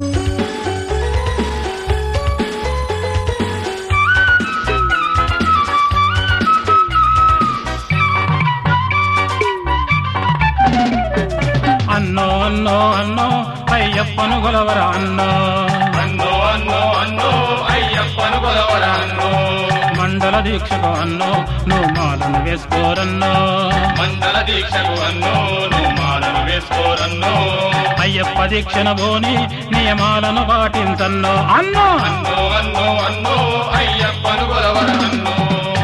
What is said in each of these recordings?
అన్నో అన్నో అన్నో అయ్యప్పను గొలవర అన్నో అన్నో అన్నో అన్నో అయ్యప్పను కొలవర అన్నో మండల దీక్షకు అన్నో నువ్వు మాలను వేసుకోరన్నో మండల దీక్షకు అన్నో నువ్వు మాలను వేసుకోరన్నో అయ్యప్ప దీక్షణ బోని నియమాలను పాటించన్నో అన్నో అన్నో అన్నో అన్నో అయ్యప్పను కొలవర అన్నో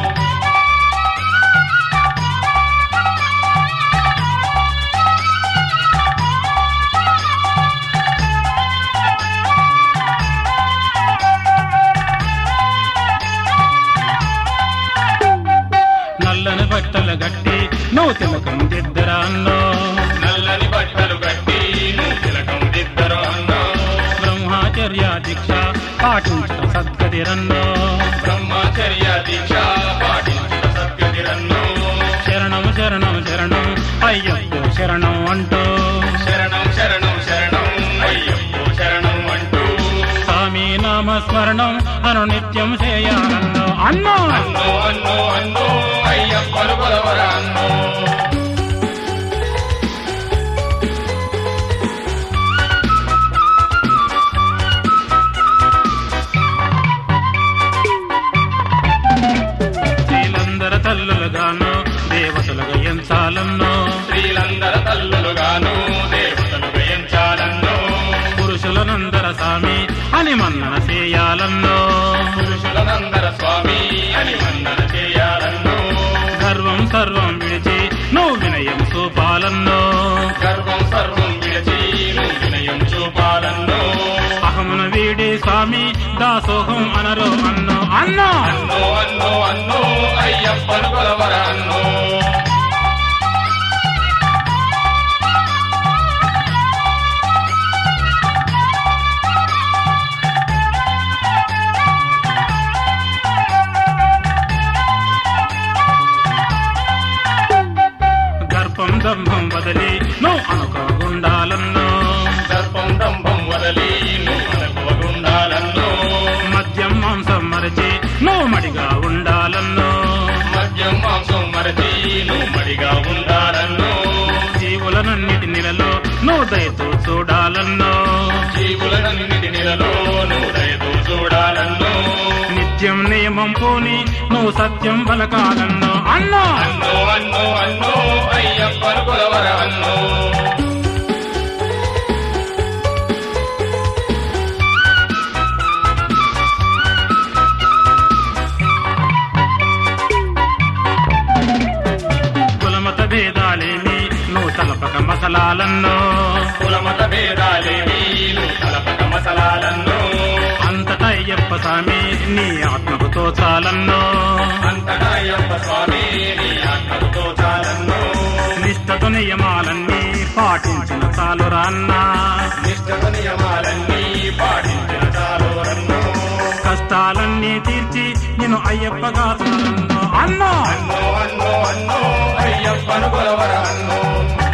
నల్లని బట్టలు గట్టి నువ్వు తిలకం దిద్దరా అన్నో నల్లని బట్టలు కట్టి నువ్వు తిలకం దిద్దరు అన్నో బ్రహ్మచర్య దీక్ష పాటించట సద్గతిరన్నో బ్రహ్మచర్య దీక్ష పాటించిన సత్యతిరన్నో శరణం శరణం శరణం అయ్యప్ప శరణం అంటూ శరణం శరణం శరణం అయ్యప్పో శరణం అంటూ స్వామి నామస్మరణం అను నిత్యం చేయాలన్నో అన్నో అన్నో అన్నో అన్నో అయ్యప్పను కొలవర అన్నో స్త్రీలందర తల్లులుగాను దేవతలుగా ఎంచాలన్నో స్త్రీలందర తల్లులుగాను దేవతలు వేయించాలన్నో పురుషులనందర స్వామి అని మన్నన చేయాలన్నో పురుషులనందర స్వామి అని వందన చేయాలన్నో గర్వం సర్వం విడిచి నువ్వు వినయం చూపాలన్నో గర్వం సర్వం విడిచి నువ్వు వినయం చూపాలన్నో అహమున వీడి స్వామి దాసోహం అనరో అన్నో అన్నో అన్నో అన్నో అన్నో అయ్యప్పను కొలవర అన్నో గర్భం దంభం వదిలి నువ్వు అనుకోగుండాలన్నో దర్పం దంభం వదలి నువ్వు అనుకోగుండాలన్నో మద్యం మాంసం మరచి నువ్వు మడిగా ఉండాలన్నో మద్యం మాంసం మరచి నువ్వు మడిగా ఉండాలన్నో జీవులనన్నిటి నెలలో నువ్వు దయతో చూడాలన్నో జీవులనన్నిటి నెలలో నువ్వు దయతో చూడాలన్నో నిత్యం నియమం పోని నువ్వు సత్యం పలకాలన్నో అన్నో అన్నో అన్నో అన్నో అయ్యప్పను కొలవర అన్నో కులమత భేదాలేమి నువ్వు తలపక మసలాలన్నో కులమత భేదాలేవి నువ్వు తలపక మసలాలన్నో అంతటా అయ్యప్ప స్వామి నీ ఆత్మకు తోచాలన్నో అంతటా అయ్యప్ప స్వామి నీ ఆత్మతో చాలన్నో నిష్టతో నియమాలన్నీ పాటించిన చాలు రాన్నా నిష్ఠత నియమాలన్నీ పాటించిన చాలు రన్నో కష్టాలన్నీ తీర్చి నేను అయ్యప్పగా చూడన్నో అన్నో అన్నో అన్నో అన్నో అయ్యప్పను కొలవర అన్నో